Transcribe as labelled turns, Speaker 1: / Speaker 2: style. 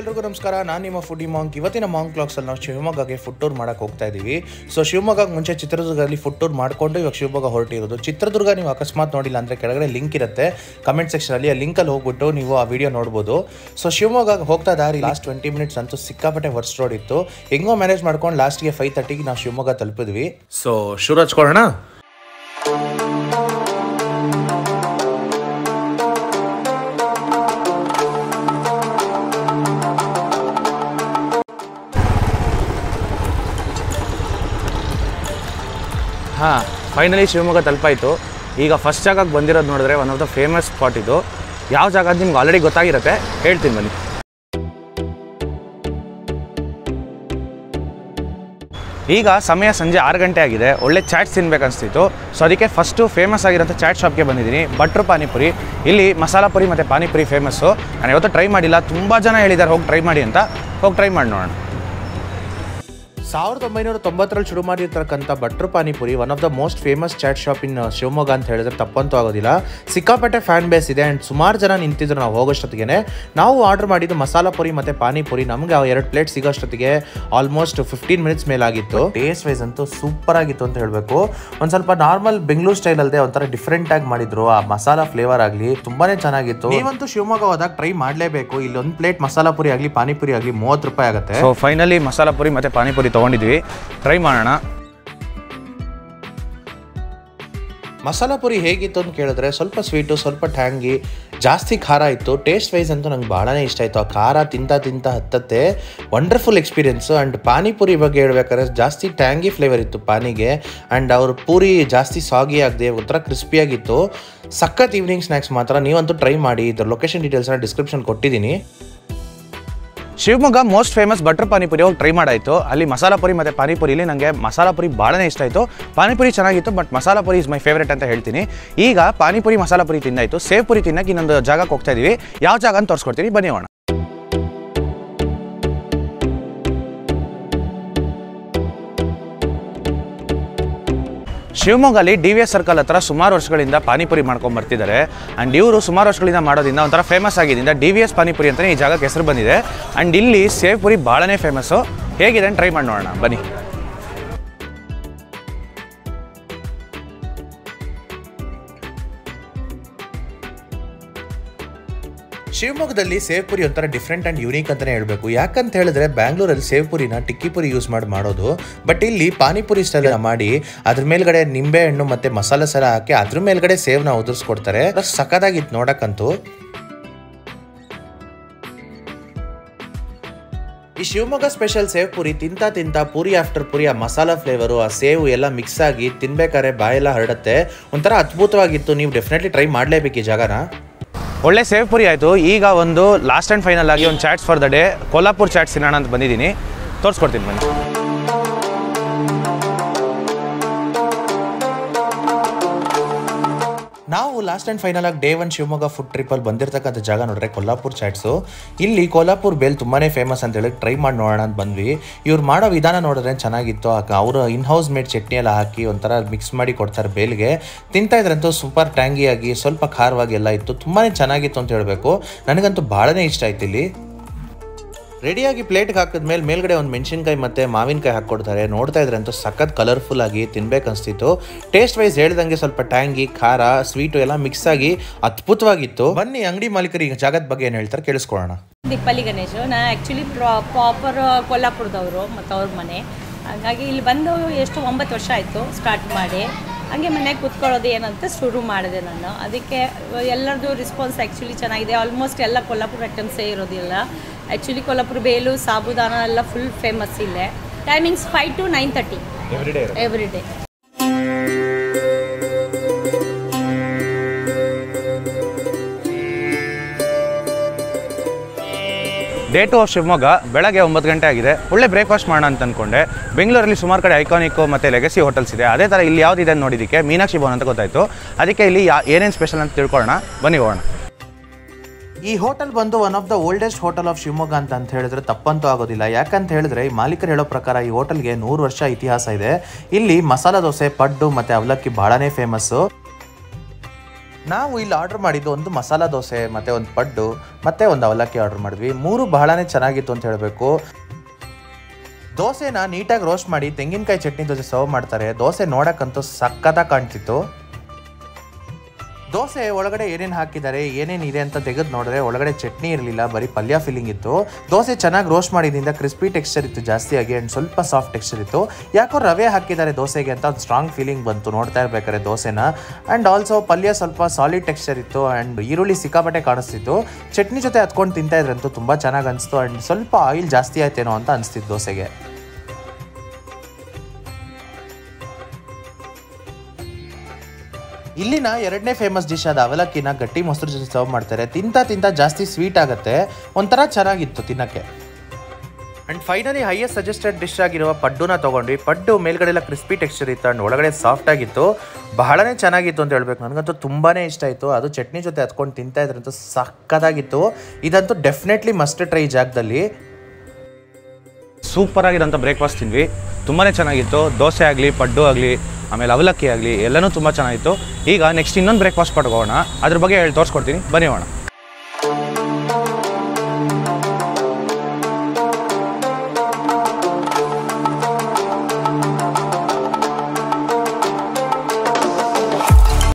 Speaker 1: ಎಲ್ರಿಗೂ ನಮಸ್ಕಾರ ನಾನು ನಿಮ್ಮ ಫುಡಿ ಮಾಂಕ್ ಇವತ್ತಿನ ಮಾಂಕ್ ಕ್ಲಾಕ್ಸಲ್ಲಿ ನಾವು ಶಿವಮೊಗ್ಗಗೆ ಫುಡ್ ಟೂರ್ ಮಾಡಕ್ಕೆ ಹೋಗ್ತಾ ಇದ್ದೀವಿ ಸೊ ಶಿವಮೊಗ್ಗಕ್ಕೆ ಮುಂಚೆ ಚಿತ್ರದುರ್ಗದಲ್ಲಿ ಫುಡ್ ಟೂರ್ ಮಾಡಿಕೊಂಡು ಇವಾಗ ಶಿವಮೊಗ್ಗ ಹೊರಟಿರೋದು ಚಿತ್ರದುರ್ಗ ನೀವು ಅಕಸ್ಮಾತ್ ನೋಡಿಲ್ಲ ಅಂದರೆ ಕೆಳಗಡೆ ಲಿಂಕ್ ಇರುತ್ತೆ ಕಮೆಂಟ್ ಸೆಕ್ಷನಲ್ಲಿ ಆ ಲಿಂಕಲ್ಲಿ ಹೋಗ್ಬಿಟ್ಟು ನೀವು ಆ ವಿಡಿಯೋ ನೋಡ್ಬೋದು ಸೊ ಶಿವಮೊಗ್ಗಗೆ ಹೋಗ್ತಾ ದಾರಿ ಲಾಸ್ಟ್ ಟ್ವೆಂಟಿ ಮಿನಿಟ್ಸ್ ಅಂತೂ ಸಿಕ್ಕಾಪಟ್ಟೆ ವರ್ಸ್ ರೋಡ್ ಇತ್ತು ಹೆಂಗೋ ಮ್ಯಾನೇಜ್ ಮಾಡ್ಕೊಂಡು ಲಾಸ್ಟ್ಗೆ ಫೈವ್ ತರ್ಟಿಗೆ ನಾವು ಶಿವಮೊಗ್ಗ ತಲುಪಿದ್ವಿ ಸೊ ಶುರು ಹಚ್ಕೊಳ್ಳೋಣ
Speaker 2: ಹಾಂ ಫೈನಲಿ ಶಿವಮೊಗ್ಗ ತಲುಪಾಯಿತು ಈಗ ಫಸ್ಟ್ ಜಾಗಕ್ಕೆ ಬಂದಿರೋದು ನೋಡಿದ್ರೆ one of the famous spot ಇದು ಯಾವ ಜಾಗ ಅಂತ ನಿಮ್ಗೆ ಆಲ್ರೆಡಿ ಗೊತ್ತಾಗಿರುತ್ತೆ ಹೇಳ್ತೀನಿ ಬನ್ನಿ ಈಗ ಸಮಯ ಸಂಜೆ ಆರು ಗಂಟೆ ಆಗಿದೆ ಒಳ್ಳೆ ಚಾಟ್ಸ್ ತಿನ್ಬೇಕನ್ಸ್ತಿತ್ತು ಸೊ ಅದಕ್ಕೆ ಫಸ್ಟು ಫೇಮಸ್ ಆಗಿರೋಂಥ ಚಾಟ್ ಶಾಪ್ಗೆ ಬಂದಿದ್ದೀನಿ ಭಟ್ರು ಪಾನಿಪುರಿ ಇಲ್ಲಿ ಮಸಾಲ ಪುರಿ ಮತ್ತು ಪಾನಿಪುರಿ ಫೇಮಸ್ಸು ನಾನು ಯಾವತ್ತೂ ಟ್ರೈ ಮಾಡಿಲ್ಲ ತುಂಬ ಜನ ಹೇಳಿದ್ದಾರೆ ಹೋಗಿ ಟ್ರೈ ಮಾಡಿ ಅಂತ ಹೋಗಿ ಟ್ರೈ ಮಾಡಿ ನೋಡೋಣ
Speaker 1: ಸಾವಿರದ ಒಂಬೈನೂರ ತೊಂಬತ್ತರಲ್ಲಿ ಶುರು ಮಾಡಿರ್ತಕ್ಕಂಥ ಭಟ್ರು panipuri one of the most famous chat shop in Shivamogga ಅಂತ ಹೇಳಿದ್ರೆ ತಪ್ಪಂತೂ ಆಗೋದಿಲ್ಲ ಸಿಕ್ಕಾಪಟ್ಟೆ ಫ್ಯಾನ್ ಬೇಸ್ ಇದೆ ಆ್ಯಂಡ್ ಸುಮಾರು ಜನ ನಿಂತಿದ್ರು ನಾವು ಹೋಗೋಷ್ಟೊತ್ತಿಗೆ ನಾವು ಆರ್ಡರ್ ಮಾಡಿದ್ದು ಮಸಾಲ ಪುರಿ ಮತ್ತು ಪಾನಿಪುರಿ ನಮಗೆ ಆ ಎರಡು ಪ್ಲೇಟ್ ಸಿಗೋಷ್ಟೊತ್ತಿಗೆ ಆಲ್ಮೋಸ್ಟ್ ಫಿಫ್ಟೀನ್ ಮಿನಿಟ್ಸ್ ಮೇಲಾಗಿತ್ತು ಟೇಸ್ಟ್ ವೈಸ್ ಅಂತೂ ಸೂಪರ್ ಆಗಿತ್ತು ಅಂತ ಹೇಳಬೇಕು ಒಂದು ಸ್ವಲ್ಪ ನಾರ್ಮಲ್ ಬೆಂಗಳೂರು ಸ್ಟೈಲ್ ಅಲ್ಲದೆ ಒಂಥರ ಡಿಫ್ರೆಂಟ್ ಆಗಿ ಮಾಡಿದ್ರು ಆ ಮಸಾಲ ಫ್ಲೇವರ್ ಆಗಲಿ ತುಂಬಾನೇ ಚೆನ್ನಾಗಿತ್ತು ನೀವಂತೂ ಶಿವಮೊಗ್ಗ ಹೋದಾಗ ಟ್ರೈ ಮಾಡಲೇಬೇಕು ಇಲ್ಲಿ ಒಂದು ಪ್ಲೇಟ್ ಮಸಾಲ ಪುರಿ ಆಗಲಿ ಪಾನಿಪುರಿ ಆಗಲಿ ಮೂವತ್ತು ರೂಪಾಯಿ ಆಗುತ್ತೆ
Speaker 2: ಸೊ ಫೈನಲಿ ಮಸಾಲ ಪುರಿ ಮತ್ತು ಪಾನಿಪುರಿ ತೊಗೊಂಡಿದ್ವಿ ಟ್ರೈ ಮಾಡೋಣ
Speaker 1: ಮಸಾಲ ಪುರಿ ಹೇಗಿತ್ತು ಅಂತ ಕೇಳಿದ್ರೆ ಸ್ವಲ್ಪ ಸ್ವೀಟು ಸ್ವಲ್ಪ ಟ್ಯಾಂಗಿ ಜಾಸ್ತಿ ಖಾರ ಇತ್ತು ಟೇಸ್ಟ್ ವೈಸ್ ಅಂತೂ ನಂಗೆ ಭಾಳನೇ ಇಷ್ಟ ಆಯಿತು ಆ ಖಾರ ತಿಂತ ತಿಂತ ಹತ್ತತ್ತೆ ವಂಡರ್ಫುಲ್ ಎಕ್ಸ್ಪೀರಿಯನ್ಸು ಆ್ಯಂಡ್ ಪಾನಿಪುರಿ ಬಗ್ಗೆ ಹೇಳ್ಬೇಕಾದ್ರೆ ಜಾಸ್ತಿ ಟ್ಯಾಂಗಿ ಫ್ಲೇವರ್ ಇತ್ತು ಪಾನಿಗೆ ಆ್ಯಂಡ್ ಅವ್ರ ಪೂರಿ ಜಾಸ್ತಿ ಸಾಗಿ ಆಗದೆ ಒಂಥರ ಕ್ರಿಸ್ಪಿಯಾಗಿತ್ತು ಸಖತ್ ಈವ್ನಿಂಗ್ ಸ್ನ್ಯಾಕ್ಸ್ ಮಾತ್ರ ನೀವಂತೂ ಟ್ರೈ ಮಾಡಿ ಇದ್ರ ಲೊಕೇಶನ್ ಡೀಟೇಲ್ಸ್ನ ಡಿಸ್ಕ್ರಿಪ್ಷನ್ ಕೊಟ್ಟಿದ್ದೀನಿ
Speaker 2: Shivamogga most famous butter panipuri ಹೋಗಿ ಟ್ರೈ ಮಾಡಾಯಿತು ಅಲ್ಲಿ ಮಸಾಲ ಪುರಿ ಮತ್ತು ಪಾನಿಪುರಿಲಿ ನನಗೆ ಮಸಾಲ ಪುರಿ ಭಾಳನೇ ಇಷ್ಟ ಆಯಿತು ಪಾನಿಪುರಿ ಚೆನ್ನಾಗಿತ್ತು but masala puri is my favourite ಅಂತ ಹೇಳ್ತೀನಿ ಈಗ ಪಾನಿಪುರಿ ಮಸಾಲ ಪುರಿ ತಿಂದಾಯಿತು ಸೇವ್ ಪುರಿ ತಿನ್ನಕ್ಕೆ ಇನ್ನೊಂದು ಜಾಗಕ್ಕೆ ಹೋಗ್ತಾ ಇದೀವಿ ಯಾವ ಜಾಗ ಅಂತ ತೋರಿಸ್ಕೊಡ್ತೀನಿ ಬನ್ನಿ ಹೋಣ ಶಿವಮೊಗ್ಗಲ್ಲಿ ಡಿ ವಿ ಎಸ್ ಸರ್ಕಲ್ ಹತ್ರ ಸುಮಾರು ವರ್ಷಗಳಿಂದ ಪಾನಿಪುರಿ ಮಾಡ್ಕೊಂಡು ಬರ್ತಿದ್ದಾರೆ ಆ್ಯಂಡ್ ಇವರು ಸುಮಾರು ವರ್ಷಗಳಿಂದ ಮಾಡೋದ್ರಿಂದ ಒಂಥರ ಫೇಮಸ್ ಆಗಿದ್ದರಿಂದ ಡಿ ವಿ ಎಸ್ ಪಾನಿಪುರಿ ಅಂತಲೇ ಈ ಜಾಗಕ್ಕೆ ಹೆಸರು ಬಂದಿದೆ ಆ್ಯಂಡ್ ಇಲ್ಲಿ ಸೇವ್ ಪುರಿ ಭಾಳನೇ ಫೇಮಸ್ಸು ಹೇಗಿದೆ ಅಂತ ಟ್ರೈ ಮಾಡಿ ನೋಡೋಣ ಬನ್ನಿ
Speaker 1: ಶಿವಮೊಗ್ಗದಲ್ಲಿ ಸೇವ್ ಪುರಿ ಒಂಥರ ಡಿಫ್ರೆಂಟ್ ಆ್ಯಂಡ್ ಯೂನಿಕ್ ಅಂತಲೇ ಹೇಳಬೇಕು ಯಾಕಂತ ಹೇಳಿದ್ರೆ ಬ್ಯಾಂಗ್ಳೂರಲ್ಲಿ ಸೇವ್ ಪುರಿನ ಟಿಕ್ಕಿ ಪುರಿ ಯೂಸ್ ಮಾಡಿ ಮಾಡೋದು ಬಟ್ ಇಲ್ಲಿ ಪಾನಿಪುರಿ ಸ್ಟೈಲ್ ಮಾಡಿ ಅದ್ರ ಮೇಲ್ಗಡೆ ನಿಂಬೆ ಹಣ್ಣು ಮತ್ತೆ ಮಸಾಲೆ ಸಲ ಹಾಕಿ ಅದ್ರ ಮೇಲ್ಗಡೆ ಸೇವ್ನ ಉದುರಿಸ್ಕೊಡ್ತಾರೆ ಸಖತ್ತಾಗಿತ್ತು ನೋಡಕ್ಕಂತೂ ಈ ಶಿವಮೊಗ್ಗ ಸ್ಪೆಷಲ್ ಸೇವ್ ಪುರಿ ತಿಂತ ತಿಂತ ಪುರಿ ಆಫ್ಟರ್ ಪುರಿ ಆ ಮಸಾಲ ಫ್ಲೇವರು ಆ ಸೇವು ಎಲ್ಲ ಮಿಕ್ಸ್ ಆಗಿ ತಿನ್ಬೇಕಾದ್ರೆ ಬಾಯೆಲ್ಲ ಹರಡುತ್ತೆ ಒಂಥರ ಅದ್ಭುತವಾಗಿತ್ತು ನೀವು ಡೆಫಿನೆಟ್ಲಿ ಟ್ರೈ ಮಾಡಲೇಬೇಕು ಈ ಜಾಗನ
Speaker 2: ಒಳ್ಳೆ ಸೇವ್ ಪುರಿ ಆಯಿತು ಈಗ ಒಂದು ಲಾಸ್ಟ್ ಆ್ಯಂಡ್ ಫೈನಲ್ ಆಗಿ ಒಂದು chats for the day Kolhapur chats ತಿನ್ನೋಣ ಅಂತ ಬಂದಿದ್ದೀನಿ ತೋರಿಸ್ಕೊಡ್ತೀನಿ ಬನ್ನಿ
Speaker 1: ನಾವು ಲಾಸ್ಟ್ ಆ್ಯಂಡ್ ಫೈನಲ್ ಆಗಿ ಡೇ ಒನ್ ಶಿವಮೊಗ್ಗ ಫುಡ್ ಟ್ರಿಪ್ಪಲ್ಲಿ ಬಂದಿರತಕ್ಕಂಥ ಜಾಗ ನೋಡ್ರೆ ಕೊಲ್ಲಾಪುರ್ ಚಾಟ್ಸು ಇಲ್ಲಿ ಕೊಲ್ಲಾಪುರ್ ಬೇಲ್ ತುಂಬಾ ಫೇಮಸ್ ಅಂತ ಹೇಳಿ ಟ್ರೈ ಮಾಡಿ ನೋಡೋಣ ಅಂತ ಬಂದ್ವಿ ಇವ್ರು ಮಾಡೋ ವಿಧಾನ ನೋಡಿದ್ರೆ ಚೆನ್ನಾಗಿತ್ತು ಅವರು ಇನ್ ಹೌಸ್ ಮೇಡ್ ಚಟ್ನಿ ಎಲ್ಲ ಹಾಕಿ ಒಂಥರ ಮಿಕ್ಸ್ ಮಾಡಿ ಕೊಡ್ತಾರೆ ಬೇಲ್ಗೆ ತಿಂತಾ ಇದ್ರಂತೂ ಸೂಪರ್ ಟ್ಯಾಂಗಿಯಾಗಿ ಸ್ವಲ್ಪ ಖಾರವಾಗಿ ಎಲ್ಲ ಇತ್ತು ತುಂಬಾ ಚೆನ್ನಾಗಿತ್ತು ಅಂತ ಹೇಳಬೇಕು ನನಗಂತೂ ಭಾಳನೇ ಇಷ್ಟ ಆಯ್ತು ಇಲ್ಲಿ ರೆಡಿಯಾಗಿ ಪ್ಲೇಟ್ಗೆ ಹಾಕಿದ್ಮೇಲೆ ಮೇಲ್ಗಡೆ ಒಂದು ಮೆಣಸಿನ್ಕಾಯಿ ಮತ್ತು ಮಾವಿನಕಾಯಿ ಹಾಕ್ಕೊಡ್ತಾರೆ ನೋಡ್ತಾ ಇದ್ರೆ ಅಂತೂ ಸಖತ್ ಕಲರ್ಫುಲ್ ಆಗಿ ತಿನ್ಬೇಕು ಅನಿಸ್ತಿತ್ತು ಟೇಸ್ಟ್ ವೈಸ್ ಹೇಳ್ದಂಗೆ ಸ್ವಲ್ಪ ಟ್ಯಾಂಗಿ ಖಾರ ಸ್ವೀಟು ಎಲ್ಲ ಮಿಕ್ಸ್ ಆಗಿ ಅದ್ಭುತವಾಗಿತ್ತು ಬನ್ನಿ ಅಂಗಡಿ ಮಾಲೀಕರು ಈಗ ಜಾಗದ ಬಗ್ಗೆ ಏನು ಹೇಳ್ತಾರೆ ಕೇಳಿಸ್ಕೊಳ್ಳೋಣ
Speaker 3: ದಿಪ್ಪಲ್ಲಿ ಗಣೇಶ್ ನಾ ಆ್ಯಕ್ಚುಲಿ ಪ್ರಾಪರ್ ಕೊಲ್ಲಾಪುರದವರು ಮತ್ತು ಅವ್ರ ಮನೆ ಹಾಗಾಗಿ ಇಲ್ಲಿ ಬಂದು ಎಷ್ಟು ಒಂಬತ್ತು ವರ್ಷ ಆಯಿತು ಸ್ಟಾರ್ಟ್ ಮಾಡಿ ಹಂಗೆ ಮನೆಗೆ ಕೂತ್ಕೊಳ್ಳೋದು ಏನಂತ ಶುರು ಮಾಡಿದೆ ನಾನು ಅದಕ್ಕೆ ಎಲ್ಲರದ್ದು ರೆಸ್ಪಾನ್ಸ್ ಆ್ಯಕ್ಚುಲಿ ಚೆನ್ನಾಗಿದೆ ಆಲ್ಮೋಸ್ಟ್ ಎಲ್ಲ ಕೊಲ್ಲಾಪುರ ಐಟಮ್ಸೇ ಇರೋದಿಲ್ಲ ಆ್ಯಕ್ಚುಲಿ ಕೊಲ್ಲಾಪುರ ಬೇಲು ಸಾಬುದಾನ ಎಲ್ಲ ಫುಲ್ ಫೇಮಸ್ ಇಲ್ಲೇ timings five to nine thirty every day
Speaker 2: day two of Shivamogga ಬೆಳಗ್ಗೆ ಒಂಬತ್ತು ಗಂಟೆ ಆಗಿದೆ ಒಳ್ಳೆ ಬ್ರೇಕ್ಫಾಸ್ಟ್ ಮಾಡೋಣ ಅಂತ ಅಂದ್ಕೊಂಡೆ ಬೆಂಗಳೂರಲ್ಲಿ ಸುಮಾರು ಕಡೆ ಐಕಾನಿಕ್ ಮತ್ತು ಲೆಗಸಿ ಹೋಟೆಲ್ಸ್ ಇದೆ ಅದೇ ಥರ ಇಲ್ಲಿ ಯಾವುದಿದೆ ಅಂತ ನೋಡಿದ್ದಕ್ಕೆ ಮೀನಾಕ್ಷಿ ಭವನ್ ಅಂತ ಗೊತ್ತಾಯಿತು ಅದಕ್ಕೆ ಇಲ್ಲಿ ಯಾ ಏನೇನು ಸ್ಪೆಷಲ್ ಅಂತ ತಿಳ್ಕೊಳ್ಳೋಣ ಬನ್ನಿ ಹೋಗೋಣ
Speaker 1: ಈ ಹೋಟೆಲ್ ಬಂದು one of the oldest hotel of Shivamogga ಅಂತ ಅಂತ ಹೇಳಿದ್ರೆ ತಪ್ಪಂತೂ ಆಗೋದಿಲ್ಲ ಯಾಕಂತ ಹೇಳಿದ್ರೆ ಈ ಮಾಲೀಕರು ಹೇಳೋ ಪ್ರಕಾರ ಈ ಹೋಟೆಲ್ಗೆ ನೂರು ವರ್ಷ ಇತಿಹಾಸ ಇದೆ ಇಲ್ಲಿ ಮಸಾಲ ದೋಸೆ ಪಡ್ಡು ಮತ್ತೆ ಅವಲಕ್ಕಿ ಬಹಳನೇ ಫೇಮಸ್ಸು ನಾವು ಇಲ್ಲಿ ಆರ್ಡರ್ ಮಾಡಿದ್ದು ಒಂದು ಮಸಾಲ ದೋಸೆ ಮತ್ತು ಒಂದು ಪಡ್ಡು ಮತ್ತು ಒಂದು ಅವಲಕ್ಕಿ ಆರ್ಡರ್ ಮಾಡಿದ್ವಿ ಮೂರು ಬಹಳನೇ ಚೆನ್ನಾಗಿತ್ತು ಅಂತ ಹೇಳಬೇಕು ದೋಸೆನ ನೀಟಾಗಿ ರೋಸ್ಟ್ ಮಾಡಿ ತೆಂಗಿನಕಾಯಿ ಚಟ್ನಿ ಜೊತೆ ಸರ್ವ್ ಮಾಡ್ತಾರೆ ದೋಸೆ ನೋಡಕ್ಕಂತೂ ಸಖತ್ತಾಗಿ ಕಾಣ್ತಿತ್ತು ದೋಸೆ ಒಳಗಡೆ ಏನೇನು ಹಾಕಿದ್ದಾರೆ ಏನೇನು ಇದೆ ಅಂತ ತೆಗೆದು ನೋಡಿದ್ರೆ ಒಳಗಡೆ ಚಟ್ನಿ ಇರಲಿಲ್ಲ ಬರೀ ಪಲ್ಯ ಫೀಲಿಂಗ್ ಇತ್ತು ದೋಸೆ ಚೆನ್ನಾಗಿ ರೋಸ್ಟ್ ಮಾಡಿದ್ರಿಂದ ಕ್ರಿಸ್ಪಿ ಟೆಕ್ಸ್ಚರ್ ಇತ್ತು ಜಾಸ್ತಿ ಆಗಿ ಆ್ಯಂಡ್ ಸ್ವಲ್ಪ ಸಾಫ್ಟ್ ಟೆಕ್ಸ್ಚರ್ ಇತ್ತು ಯಾಕೋ ರವೆ ಹಾಕಿದ್ದಾರೆ ದೋಸೆಗೆ ಅಂತ ಒಂದು ಸ್ಟ್ರಾಂಗ್ ಫೀಲಿಂಗ್ ಬಂತು ನೋಡ್ತಾ ಇರ್ಬೇಕಾದ್ರೆ ದೋಸೆನ ಆ್ಯಂಡ್ ಆಲ್ಸೋ ಪಲ್ಯ ಸ್ವಲ್ಪ ಸಾಲಿಡ್ ಟೆಕ್ಸ್ಚರ್ ಇತ್ತು ಆ್ಯಂಡ್ ಈರುಳ್ಳಿ ಸಿಕ್ಕಾಪಟ್ಟೆ ಕಾಣಿಸ್ತಿತ್ತು ಚಟ್ನಿ ಜೊತೆ ಹತ್ಕೊಂಡು ತಿಂತಾ ಇದ್ರಂತೂ ತುಂಬ ಚೆನ್ನಾಗಿ ಅನಿಸ್ತು ಆ್ಯಂಡ್ ಸ್ವಲ್ಪ ಆಯಿಲ್ ಜಾಸ್ತಿ ಆಯ್ತೇನೋ ಅಂತ ಅನಿಸ್ತಿತ್ತು ದೋಸೆಗೆ ಇಲ್ಲಿನ ಎರಡನೇ ಫೇಮಸ್ ಡಿಶ್ ಆದ ಅವಲಕ್ಕಿನ ಗಟ್ಟಿ ಮೊಸರು ಜೊತೆ ಸರ್ವ್ ಮಾಡ್ತಾರೆ ತಿಂತ ತಿಂತ ಜಾಸ್ತಿ ಸ್ವೀಟ್ ಆಗುತ್ತೆ ಒಂಥರ ಚೆನ್ನಾಗಿತ್ತು ತಿನ್ನಕ್ಕೆ and finally highest suggested dish ಆಗಿರುವ ಪಡ್ಡುನ ತೊಗೊಂಡ್ವಿ ಪಡ್ಡು ಮೇಲ್ಗಡೆ ಎಲ್ಲ ಕ್ರಿಸ್ಪಿ ಟೆಕ್ಸ್ಚರ್ ಇತ್ತು ಆ್ಯಂಡ್ ಒಳಗಡೆ ಸಾಫ್ಟ್ ಆಗಿತ್ತು ಬಹಳನೇ ಚೆನ್ನಾಗಿತ್ತು ಅಂತ ಹೇಳ್ಬೇಕು ನನಗಂತೂ ತುಂಬಾ ಇಷ್ಟ ಆಯಿತು ಅದು ಚಟ್ನಿ ಜೊತೆ ಹತ್ಕೊಂಡು ತಿಂತಾ ಇದ್ರಂತೂ ಸಕ್ಕತ್ತಾಗಿತ್ತು ಇದಂತೂ ಡೆಫಿನೆಟ್ಲಿ ಮಸ್ಟ್ ಟ್ರೈ ಈ ಜಾಗದಲ್ಲಿ
Speaker 2: ಸೂಪರ್ ಆಗಿರೋಂಥ ಬ್ರೇಕ್ಫಾಸ್ಟ್ ತಿಂದ್ವಿ ತುಂಬಾ ಚೆನ್ನಾಗಿತ್ತು ದೋಸೆ ಆಗಲಿ ಪಡ್ಡು ಆಗಲಿ ಆಮೇಲೆ ಅವಲಕ್ಕಿ ಆಗಲಿ ಎಲ್ಲನೂ ತುಂಬ ಚೆನ್ನಾಗಿತ್ತು ಈಗ ನೆಕ್ಸ್ಟ್ ಇನ್ನೊಂದು ಬ್ರೇಕ್ಫಾಸ್ಟ್ ಪಡ್ಕೋಣ ಅದ್ರ ಬಗ್ಗೆ ಹೇಳಿ ತೋರಿಸ್ಕೊಡ್ತೀನಿ ಬನ್ನಿ ಹೋಣ